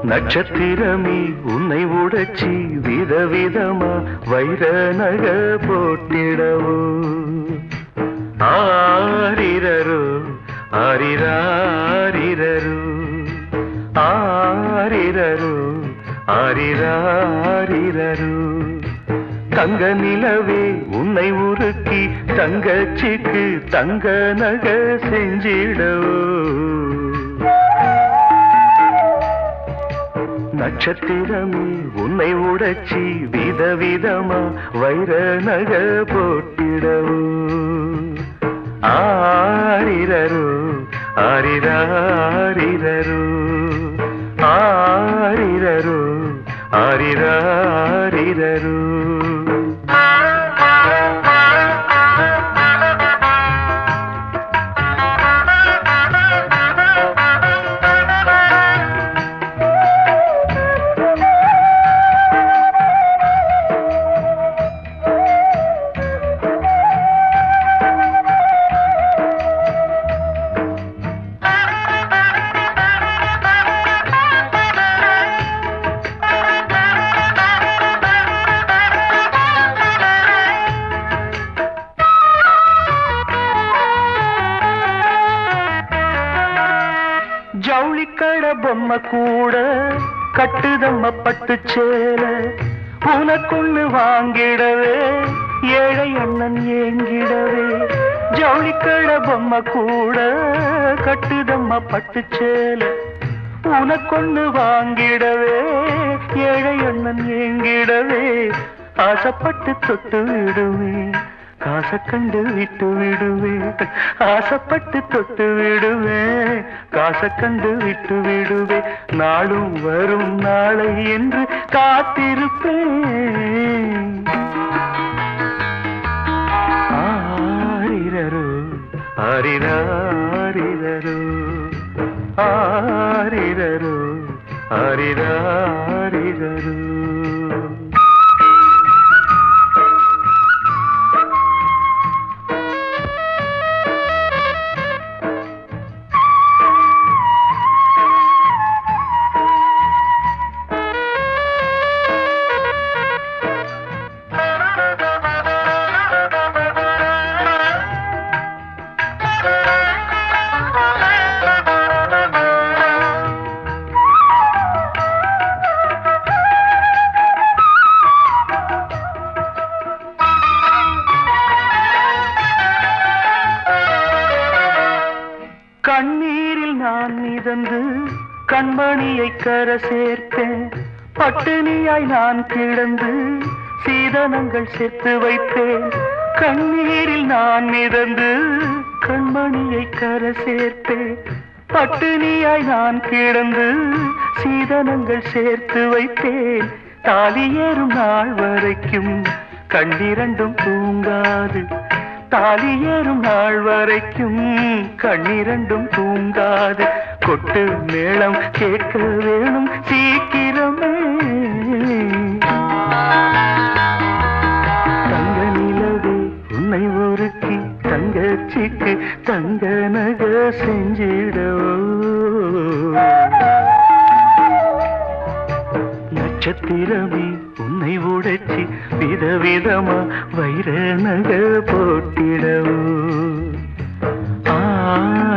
நட்சத்திரமே உன்னை உடைச்சி விதவிதமா வைர நக போட்டிடவோ ஆரிரரு ஆரிராரிரரு ஆரிரரு ஆரிராரிரரு தங்க நிலவே உன்னை உருக்கி தங்கச்சிக்கு தங்க நக செஞ்சிடவோ நட்சத்திரமே உன்னை உடைச்சி விதவிதமா வைர நக போட்டிடவோ ஆரிரரு ஆரிராரிரரு ஆரிரரு ஆரிராரிரரு ஜவுளிக்கட பொம்மை கூட கட்டுதம்ம பட்டு சேல உனக்குள்ளு வாங்கிடவே ஏழை அண்ணன் ஏங்கிடவே ஜவுளிக்கட பொம்மை கூட கட்டுதம்ம பட்டு சேல உனக்கொன்னு வாங்கிடவே ஏழை அண்ணன் ஏங்கிடவே ஆசைப்பட்டு தொட்டு விடுவேன் காசை கண்டு விட்டு விடுவேன் ஆசைப்பட்டு தொட்டு விடுவேன் காசை கண்டு விட்டு விடுவேன் நாளும் வரும் நாளை என்று காத்திருப்பேன் ஆரிரரு ஆரிராரிரரு ஆரிரரு ஆரிராரிரரு கண்ணீரில் நான் மிதந்து கண்மணியை கர சேர்ப்பேன் பட்டினியாய் நான் கிடந்து சீதனங்கள் சேர்த்து வைப்பேன் கண்ணீரில் நான் மிதந்து கண்மணியை கர சேர்ப்பேன் பட்டினியாய் நான் கிடந்து சீதனங்கள் சேர்த்து வைப்பேன் தாலி ஏறும் நாள் வரைக்கும் கண்ணிரண்டும் தூங்காது தாலி ஏறும் நாள் வரைக்கும் கண்ணிரண்டும் தூங்காது கொட்டு மேளம் கேட்க வேணும் சீக்கிரமே தங்க நிலவே உன்னை ஒருக்கி தங்கச்சிக்கு தங்க நக செஞ்சிடவோ நட்சத்திரமே உன்னை உடைச்சி விதவிதமா வைர நக போட்டிடவோ ஆ